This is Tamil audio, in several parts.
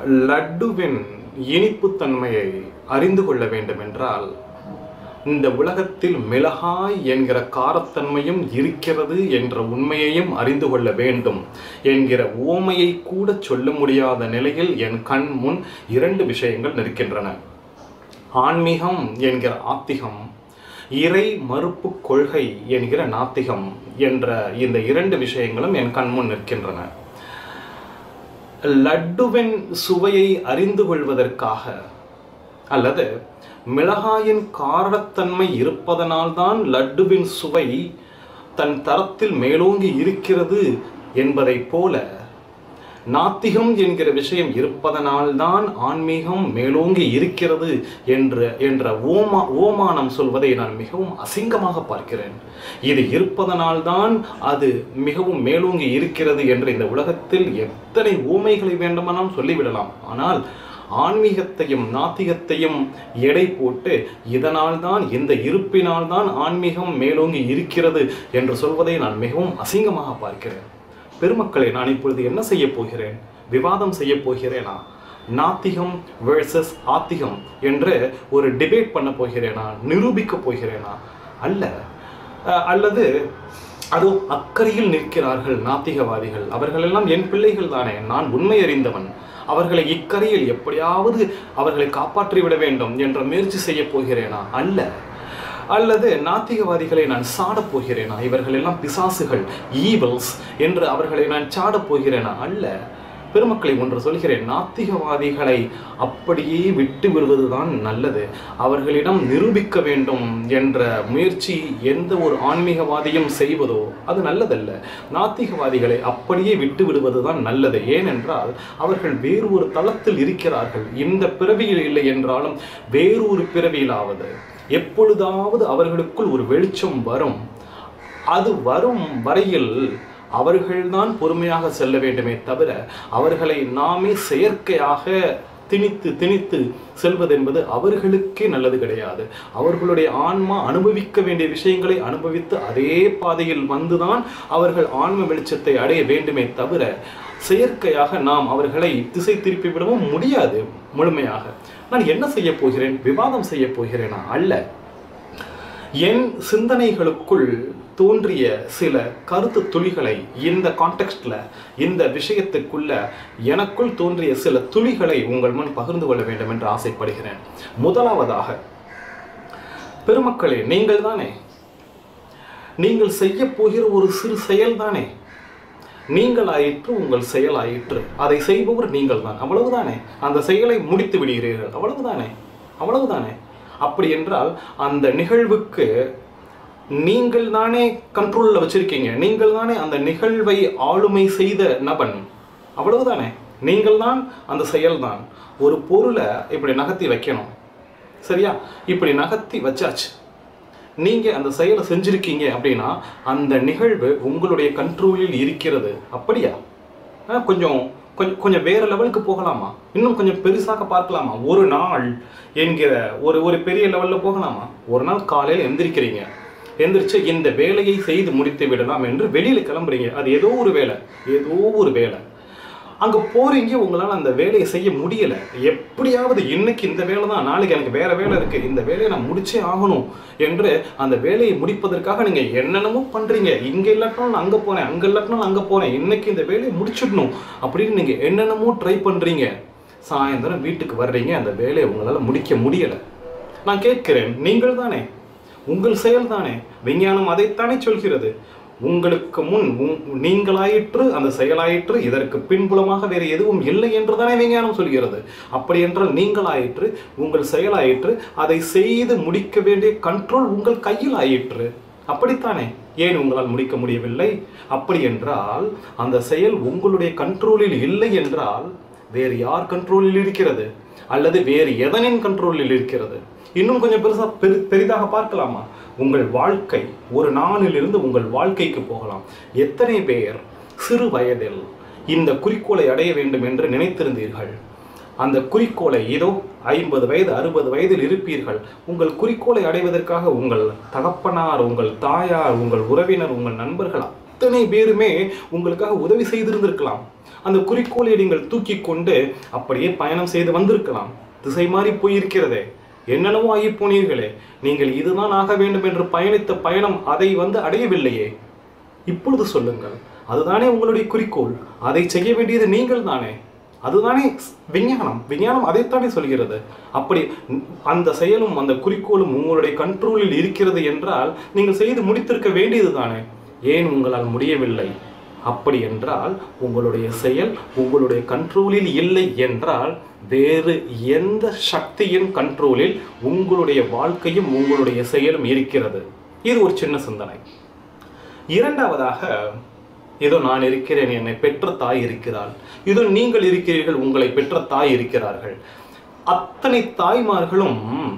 லட்டுவின் இனிப்புத்தன்மையை அறிந்து கொள்ள வேண்டும் என்றால் இந்த உலகத்தில் மிளகாய் என்கிற காரத்தன்மையும் இருக்கிறது என்ற உண்மையையும் அறிந்து கொள்ள வேண்டும் என்கிற ஓமையை கூட சொல்ல முடியாத நிலையில் என் கண் முன் இரண்டு விஷயங்கள் நிற்கின்றன ஆன்மீகம் என்கிற ஆத்திகம் இறை மறுப்பு கொள்கை என்கிற நாத்திகம் என்ற இந்த இரண்டு விஷயங்களும் என் கண்முன் நிற்கின்றன லட்டுவின் சுவையை அறிந்து கொள்வதற்காக அல்லது மிளகாயின் காரத்தன்மை இருப்பதனால்தான் லட்டுவின் சுவை தன் தரத்தில் மேலோங்கி இருக்கிறது என்பதைப் போல நாத்திகம் என்கிற விஷயம் இருப்பதனால்தான் ஆன்மீகம் மேலோங்கி இருக்கிறது என்ற என்ற ஓமா ஓமானம் சொல்வதை நான் மிகவும் அசிங்கமாக பார்க்கிறேன் இது இருப்பதனால்தான் அது மிகவும் மேலோங்கி இருக்கிறது என்ற இந்த உலகத்தில் எத்தனை ஓமைகளை வேண்டுமானாலும் சொல்லிவிடலாம் ஆனால் ஆன்மீகத்தையும் நாத்திகத்தையும் எடை போட்டு இதனால்தான் இந்த இருப்பினால்தான் ஆன்மீகம் மேலோங்கி இருக்கிறது என்று சொல்வதை நான் மிகவும் அசிங்கமாக பார்க்கிறேன் பெருமக்களே நான் இப்பொழுது என்ன செய்ய போகிறேன் விவாதம் செய்ய போகிறேனா நாத்திகம் வேர்சஸ் ஆத்திகம் என்று ஒரு டிபேட் பண்ண போகிறேனா நிரூபிக்க போகிறேனா அல்ல அஹ், அல்லது அதோ அக்கறையில் நிற்கிறார்கள் நாத்திகவாதிகள் அவர்களெல்லாம் என் பிள்ளைகள் தானே நான் உண்மை அறிந்தவன் அவர்களை இக்கரையில் எப்படியாவது அவர்களை காப்பாற்றி விட வேண்டும் என்ற முயற்சி செய்ய போகிறேனா அல்ல அல்லது நாத்திகவாதிகளை நான் சாடப் போகிறேனா இவர்கள் எல்லாம் பிசாசுகள் ஈவல்ஸ் என்று அவர்களை நான் சாடப் போகிறேனா அல்ல பெருமக்களை ஒன்று சொல்கிறேன் நாத்திகவாதிகளை அப்படியே விட்டு விடுவதுதான் நல்லது அவர்களிடம் நிரூபிக்க வேண்டும் என்ற முயற்சி எந்த ஒரு ஆன்மீகவாதியும் செய்வதோ அது நல்லதல்ல நாத்திகவாதிகளை அப்படியே விட்டு விடுவதுதான் நல்லது ஏனென்றால் அவர்கள் வேறு ஒரு தளத்தில் இருக்கிறார்கள் இந்த பிறவியில் இல்லை என்றாலும் வேறு ஒரு பிறவியிலாவது எப்பொழுதாவது அவர்களுக்குள் ஒரு வெளிச்சம் வரும் அது வரும் வரையில் அவர்கள்தான் பொறுமையாக செல்ல வேண்டுமே தவிர அவர்களை நாமே செயற்கையாக திணித்து திணித்து செல்வதென்பது அவர்களுக்கே நல்லது கிடையாது அவர்களுடைய ஆன்மா அனுபவிக்க வேண்டிய விஷயங்களை அனுபவித்து அதே பாதையில் வந்துதான் அவர்கள் ஆன்ம வெளிச்சத்தை அடைய வேண்டுமே தவிர செயற்கையாக நாம் அவர்களை திசை திருப்பி விடவும் முடியாது முழுமையாக நான் என்ன செய்ய போகிறேன் விவாதம் செய்ய போகிறேனா அல்ல என் சிந்தனைகளுக்குள் தோன்றிய சில கருத்து துளிகளை இந்த கான்டெக்ட்ல இந்த விஷயத்துக்குள்ள எனக்குள் தோன்றிய சில துளிகளை உங்கள் முன் பகிர்ந்து கொள்ள வேண்டும் என்று ஆசைப்படுகிறேன் முதலாவதாக பெருமக்களே நீங்கள் தானே நீங்கள் செய்ய போகிற ஒரு சிறு செயல் தானே நீங்கள் ஆயிற்று உங்கள் செயல் ஆயிற்று அதை செய்பவர் நீங்கள் தான் அவ்வளவுதானே அந்த செயலை முடித்து விடுகிறீர்கள் அவ்வளவுதானே அவ்வளவுதானே அப்படி என்றால் அந்த நிகழ்வுக்கு நீங்கள் தானே கண்ட்ரோலில் வச்சிருக்கீங்க நீங்கள் தானே அந்த நிகழ்வை ஆளுமை செய்த நபன் அவ்வளவுதானே நீங்கள் தான் அந்த செயல்தான் ஒரு பொருளை இப்படி நகர்த்தி வைக்கணும் சரியா இப்படி நகர்த்தி வச்சாச்சு நீங்க அந்த செயலை செஞ்சிருக்கீங்க அப்படின்னா அந்த நிகழ்வு உங்களுடைய கண்ட்ரோலில் இருக்கிறது அப்படியா ஆ, கொஞ்சம் கொஞ்சம் கொஞ்சம் வேற லெவலுக்கு போகலாமா இன்னும் கொஞ்சம் பெருசாக பார்க்கலாமா ஒரு நாள் என்கிற ஒரு ஒரு பெரிய லெவலில் போகலாமா ஒரு நாள் காலையில் எந்திரிக்கிறீங்க எந்திரிச்சு இந்த வேலையை செய்து முடித்து விடலாம் என்று வெளியில கிளம்புறீங்க அது ஏதோ ஒரு வேலை ஏதோ ஒரு வேலை அங்க போறீங்க உங்களால அந்த வேலையை செய்ய முடியல எப்படியாவது இன்னைக்கு இந்த வேலை தான் நாளைக்கு எனக்கு வேற வேலை இருக்கு இந்த வேலையை நான் முடிச்சே ஆகணும் என்று அந்த வேலையை முடிப்பதற்காக நீங்க என்னென்னமோ பண்றீங்க இங்க இல்லாட்டினாலும் நான் அங்க போனேன் அங்க இல்லாட்டினாலும் அங்க போனேன் இன்னைக்கு இந்த வேலையை முடிச்சிடணும் அப்படின்னு நீங்க என்னென்னமோ ட்ரை பண்றீங்க சாயந்தரம் வீட்டுக்கு வர்றீங்க அந்த வேலையை உங்களால முடிக்க முடியல நான் கேட்கிறேன் நீங்கள் தானே உங்கள் செயல் தானே விஞ்ஞானம் அதைத்தானே சொல்கிறது உங்களுக்கு முன் உங்- நீங்களாயிற்று அந்த செயலாயிற்று இதற்கு பின்புலமாக வேறு எதுவும் இல்லை என்று தானே விஞ்ஞானம் சொல்கிறது அப்படி என்றால் நீங்களாயிற்று உங்கள் செயலாயிற்று அதை செய்து முடிக்க வேண்டிய கண்ட்ரோல் உங்கள் கையில் ஆயிற்று அப்படித்தானே ஏன் உங்களால் முடிக்க முடியவில்லை அப்படி என்றால் அந்த செயல் உங்களுடைய கண்ட்ரோலில் இல்லை என்றால் வேறு யார் கண்ட்ரோலில் இருக்கிறது அல்லது வேறு எதனின் கண்ட்ரோலில் இருக்கிறது இன்னும் கொஞ்சம் பெருசா பெரு பெரிதாக பார்க்கலாமா உங்கள் வாழ்க்கை ஒரு நாளிலிருந்து உங்கள் வாழ்க்கைக்கு போகலாம் எத்தனை பேர் சிறு வயதில் இந்த குறிக்கோளை அடைய வேண்டும் என்று நினைத்திருந்தீர்கள் அந்த குறிக்கோளை ஏதோ ஐம்பது வயது அறுபது வயதில் இருப்பீர்கள் உங்கள் குறிக்கோளை அடைவதற்காக உங்கள் தகப்பனார் உங்கள் தாயார் உங்கள் உறவினர் உங்கள் நண்பர்கள் அத்தனை பேருமே உங்களுக்காக உதவி செய்திருந்திருக்கலாம் அந்த குறிக்கோளை நீங்கள் தூக்கி கொண்டு அப்படியே பயணம் செய்து வந்திருக்கலாம் திசை மாறி போயிருக்கிறதே என்னென்னவோ ஆகி போனீர்களே நீங்கள் இதுதான் ஆக வேண்டும் என்று பயணித்த பயணம் அதை வந்து அடையவில்லையே இப்பொழுது சொல்லுங்கள் அதுதானே உங்களுடைய குறிக்கோள் அதை செய்ய வேண்டியது நீங்கள் தானே அதுதானே விஞ்ஞானம் விஞ்ஞானம் அதைத்தானே சொல்கிறது அப்படி அந்த செயலும் அந்த குறிக்கோளும் உங்களுடைய கண்ட்ரோலில் இருக்கிறது என்றால் நீங்கள் செய்து முடித்திருக்க வேண்டியது தானே ஏன் உங்களால் முடியவில்லை அப்படி என்றால் உங்களுடைய செயல் உங்களுடைய கண்ட்ரோலில் இல்லை என்றால் வேறு எந்த சக்தியின் கண்ட்ரோலில் உங்களுடைய வாழ்க்கையும் உங்களுடைய செயலும் இருக்கிறது இது ஒரு சின்ன சிந்தனை இரண்டாவதாக இதோ நான் இருக்கிறேன் என்னை பெற்ற தாய் இருக்கிறாள் இதோ நீங்கள் இருக்கிறீர்கள் உங்களை பெற்ற தாய் இருக்கிறார்கள் அத்தனை தாய்மார்களும்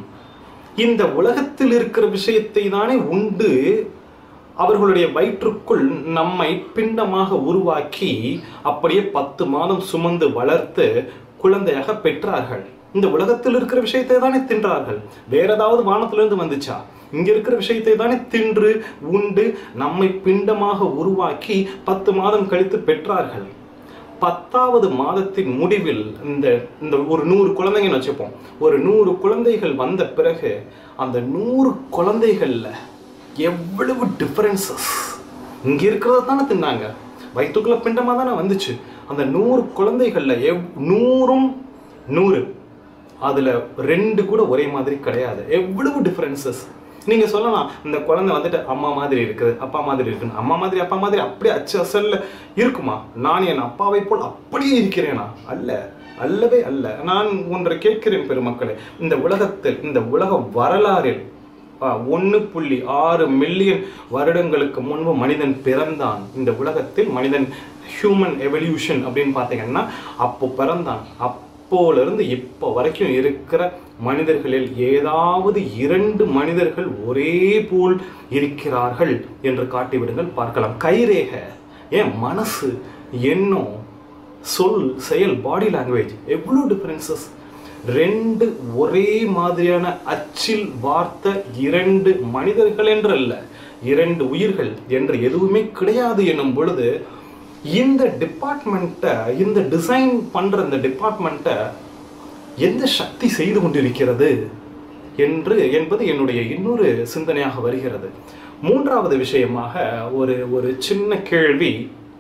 இந்த உலகத்தில் இருக்கிற விஷயத்தை தானே உண்டு அவர்களுடைய வயிற்றுக்குள் நம்மை பிண்டமாக உருவாக்கி அப்படியே பத்து மாதம் சுமந்து வளர்த்து குழந்தையாக பெற்றார்கள் இந்த உலகத்தில் இருக்கிற விஷயத்தை தானே தின்றார்கள் வேற ஏதாவது வானத்திலிருந்து வந்துச்சா இங்க இருக்கிற விஷயத்தை தானே தின்று உண்டு நம்மை பிண்டமாக உருவாக்கி பத்து மாதம் கழித்து பெற்றார்கள் பத்தாவது மாதத்தின் முடிவில் இந்த இந்த ஒரு நூறு குழந்தைங்கன்னு வச்சுப்போம் ஒரு நூறு குழந்தைகள் வந்த பிறகு அந்த நூறு குழந்தைகள்ல எவ்வளவு டிஃபரன்சஸ் இங்க இருக்கிறத தானே தின்னாங்க வயிற்றுக்குள்ள பிண்டமா தானே வந்துச்சு அந்த நூறு குழந்தைகள்ல எவ் நூறும் நூறு அதுல ரெண்டு கூட ஒரே மாதிரி கிடையாது எவ்வளவு டிஃபரன்சஸ் நீங்க சொல்லலாம் இந்த குழந்தை வந்துட்டு அம்மா மாதிரி இருக்குது அப்பா மாதிரி இருக்குன்னு அம்மா மாதிரி அப்பா மாதிரி அப்படியே அச்சு அசல்ல இருக்குமா நான் என் அப்பாவை போல் அப்படியே இருக்கிறேனா அல்ல அல்லவே அல்ல நான் ஒன்றை கேட்கிறேன் பெருமக்களே இந்த உலகத்தில் இந்த உலக வரலாறில் ஒன்று புள்ளி ஆறு மில்லியன் வருடங்களுக்கு முன்பு மனிதன் பிறந்தான் இந்த உலகத்தில் மனிதன் ஹியூமன் எவல்யூஷன் அப்படின்னு பார்த்தீங்கன்னா அப்போ பிறந்தான் அப்போலிருந்து இப்போ வரைக்கும் இருக்கிற மனிதர்களில் ஏதாவது இரண்டு மனிதர்கள் ஒரே போல் இருக்கிறார்கள் என்று காட்டிவிடுங்கள் பார்க்கலாம் கைரேக ஏன் மனசு எண்ணம் சொல் செயல் பாடி லாங்குவேஜ் எவ்வளோ டிஃப்ரென்சஸ் ரெண்டு ஒரே மாதிரியான அச்சில் வார்த்த இரண்டு மனிதர்கள் என்று அல்ல இரண்டு உயிர்கள் என்று எதுவுமே கிடையாது என்னும் பொழுது இந்த டிபார்ட்மெண்ட்டை இந்த டிசைன் பண்ற இந்த டிபார்ட்மெண்ட்டை எந்த சக்தி செய்து கொண்டிருக்கிறது என்று என்பது என்னுடைய இன்னொரு சிந்தனையாக வருகிறது மூன்றாவது விஷயமாக ஒரு ஒரு சின்ன கேள்வி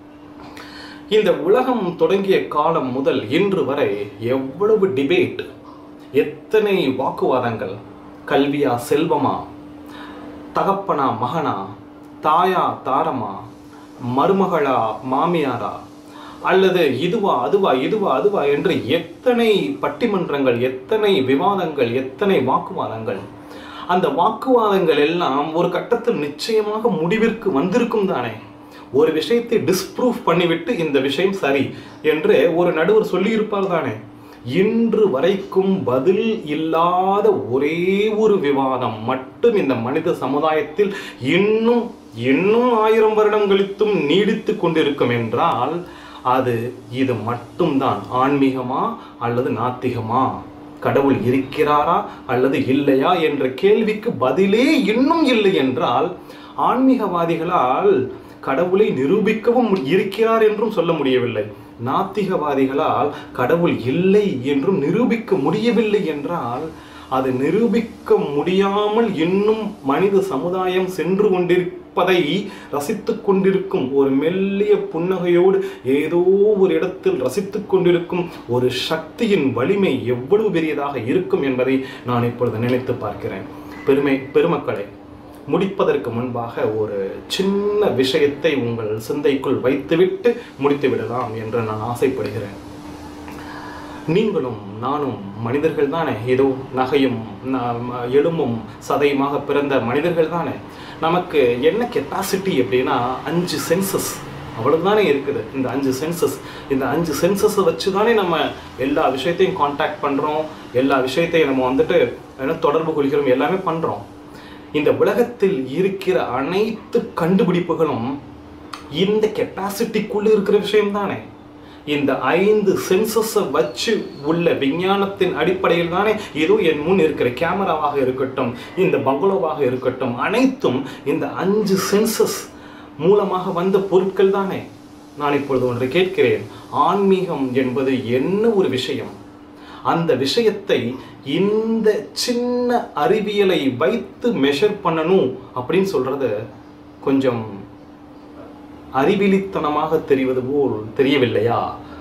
இந்த உலகம் தொடங்கிய காலம் முதல் இன்று வரை எவ்வளவு டிபேட் எத்தனை வாக்குவாதங்கள் கல்வியா செல்வமா தகப்பனா மகனா தாயா தாரமா மருமகளா மாமியாரா அல்லது இதுவா அதுவா இதுவா அதுவா என்று எத்தனை பட்டிமன்றங்கள் எத்தனை விவாதங்கள் எத்தனை வாக்குவாதங்கள் அந்த வாக்குவாதங்கள் எல்லாம் ஒரு கட்டத்தில் நிச்சயமாக முடிவிற்கு வந்திருக்கும் தானே ஒரு விஷயத்தை டிஸ்ப்ரூவ் பண்ணிவிட்டு இந்த விஷயம் சரி என்று ஒரு நடுவர் சொல்லியிருப்பார் தானே இன்று வரைக்கும் பதில் இல்லாத ஒரே ஒரு விவாதம் மட்டும் இந்த மனித சமுதாயத்தில் இன்னும் இன்னும் ஆயிரம் வருடம் கழித்தும் நீடித்து கொண்டிருக்கும் என்றால் அது இது மட்டும்தான் ஆன்மீகமா அல்லது நாத்திகமா கடவுள் இருக்கிறாரா அல்லது இல்லையா என்ற கேள்விக்கு பதிலே இன்னும் இல்லை என்றால் ஆன்மீகவாதிகளால் கடவுளை நிரூபிக்கவும் இருக்கிறார் என்றும் சொல்ல முடியவில்லை நாத்திகவாதிகளால் கடவுள் இல்லை என்றும் நிரூபிக்க முடியவில்லை என்றால் அது நிரூபிக்க முடியாமல் இன்னும் மனித சமுதாயம் சென்று கொண்டிருப்பதை ரசித்துக் கொண்டிருக்கும் ஒரு மெல்லிய புன்னகையோடு ஏதோ ஒரு இடத்தில் ரசித்துக் கொண்டிருக்கும் ஒரு சக்தியின் வலிமை எவ்வளவு பெரியதாக இருக்கும் என்பதை நான் இப்பொழுது நினைத்து பார்க்கிறேன் பெருமை பெருமக்களே முடிப்பதற்கு முன்பாக ஒரு சின்ன விஷயத்தை உங்கள் சிந்தைக்குள் வைத்துவிட்டு முடித்து விடலாம் என்று நான் ஆசைப்படுகிறேன் நீங்களும் நானும் மனிதர்கள் தானே ஏதோ நகையும் ந- எலும்பும் சதையுமாக பிறந்த மனிதர்கள் தானே நமக்கு என்ன கெப்பாசிட்டி அப்படின்னா அஞ்சு சென்சஸ் அவ்வளவுதானே இருக்குது இந்த அஞ்சு சென்சஸ் இந்த அஞ்சு சென்சஸை வச்சு தானே நம்ம எல்லா விஷயத்தையும் காண்டாக்ட் பண்ணுறோம் எல்லா விஷயத்தையும் நம்ம வந்துட்டு என்ன தொடர்பு கொள்கிறோம் எல்லாமே பண்ணுறோம் இந்த உலகத்தில் இருக்கிற அனைத்து கண்டுபிடிப்புகளும் இந்த கெப்பாசிட்டிக்குள்ள இருக்கிற விஷயம் தானே இந்த ஐந்து சென்சஸை வச்சு உள்ள விஞ்ஞானத்தின் அடிப்படையில் தானே ஏதோ என் முன் இருக்கிற கேமராவாக இருக்கட்டும் இந்த பங்களோவாக இருக்கட்டும் அனைத்தும் இந்த அஞ்சு சென்சஸ் மூலமாக வந்த பொருட்கள் தானே நான் இப்பொழுது ஒன்று கேட்கிறேன் ஆன்மீகம் என்பது என்ன ஒரு விஷயம் அந்த விஷயத்தை இந்த சின்ன அறிவியலை வைத்து மெஷர் பண்ணணும் அப்படின்னு சொல்றது கொஞ்சம் அறிவிலித்தனமாக தெரிவது போல் தெரியவில்லையா